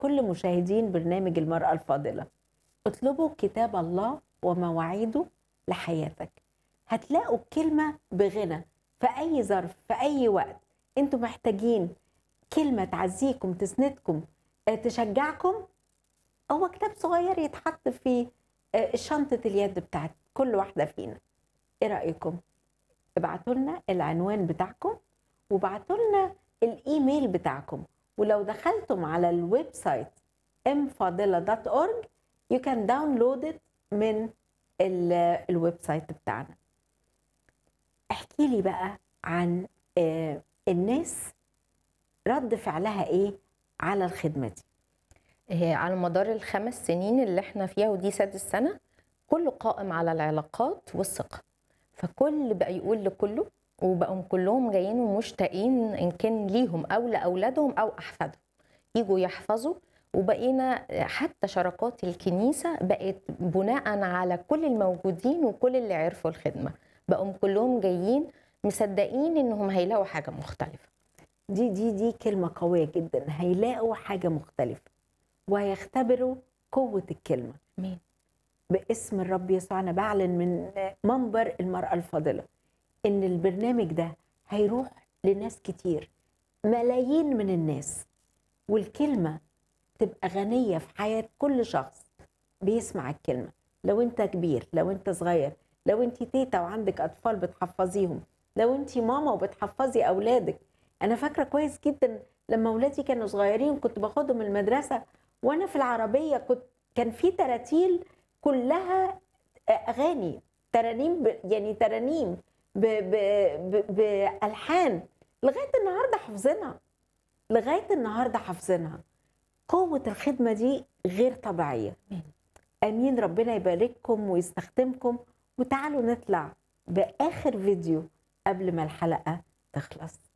كل مشاهدين برنامج المرأة الفاضلة اطلبوا كتاب الله ومواعيده لحياتك هتلاقوا الكلمة بغنى في أي ظرف في أي وقت انتوا محتاجين كلمة تعزيكم تسندكم آه، تشجعكم هو كتاب صغير يتحط في آه، شنطة اليد بتاعت كل واحدة فينا ايه رأيكم؟ ابعتوا لنا العنوان بتاعكم وابعتوا لنا الايميل بتاعكم ولو دخلتم على الويب سايت mfadila.org you can download it من ال- الويب سايت بتاعنا احكي لي بقى عن آه، الناس رد فعلها ايه على الخدمة دي هي على مدار الخمس سنين اللي احنا فيها ودي سادس سنة كله قائم على العلاقات والثقة فكل بقى يقول لكله وبقوا كلهم جايين ومشتاقين ان كان ليهم او لاولادهم او احفادهم يجوا يحفظوا وبقينا حتى شراكات الكنيسة بقت بناء على كل الموجودين وكل اللي عرفوا الخدمة بقوا كلهم جايين مصدقين انهم هيلاقوا حاجة مختلفة دي دي دي كلمة قوية جدا هيلاقوا حاجة مختلفة وهيختبروا قوة الكلمة مين؟ باسم الرب يسوع أنا بعلن من منبر المرأة الفاضلة إن البرنامج ده هيروح لناس كتير ملايين من الناس والكلمة تبقى غنية في حياة كل شخص بيسمع الكلمة لو انت كبير لو انت صغير لو انت تيتا وعندك أطفال بتحفظيهم لو انت ماما وبتحفظي أولادك أنا فاكرة كويس جدا لما أولادي كانوا صغيرين كنت باخدهم المدرسة وأنا في العربية كنت كان في تراتيل كلها أغاني ترانيم ب... يعني ترانيم ب... ب... ب... بألحان لغاية النهاردة حافظينها لغاية النهاردة حافظينها قوة الخدمة دي غير طبيعية امين ربنا يبارككم ويستخدمكم وتعالوا نطلع باخر فيديو قبل ما الحلقه تخلص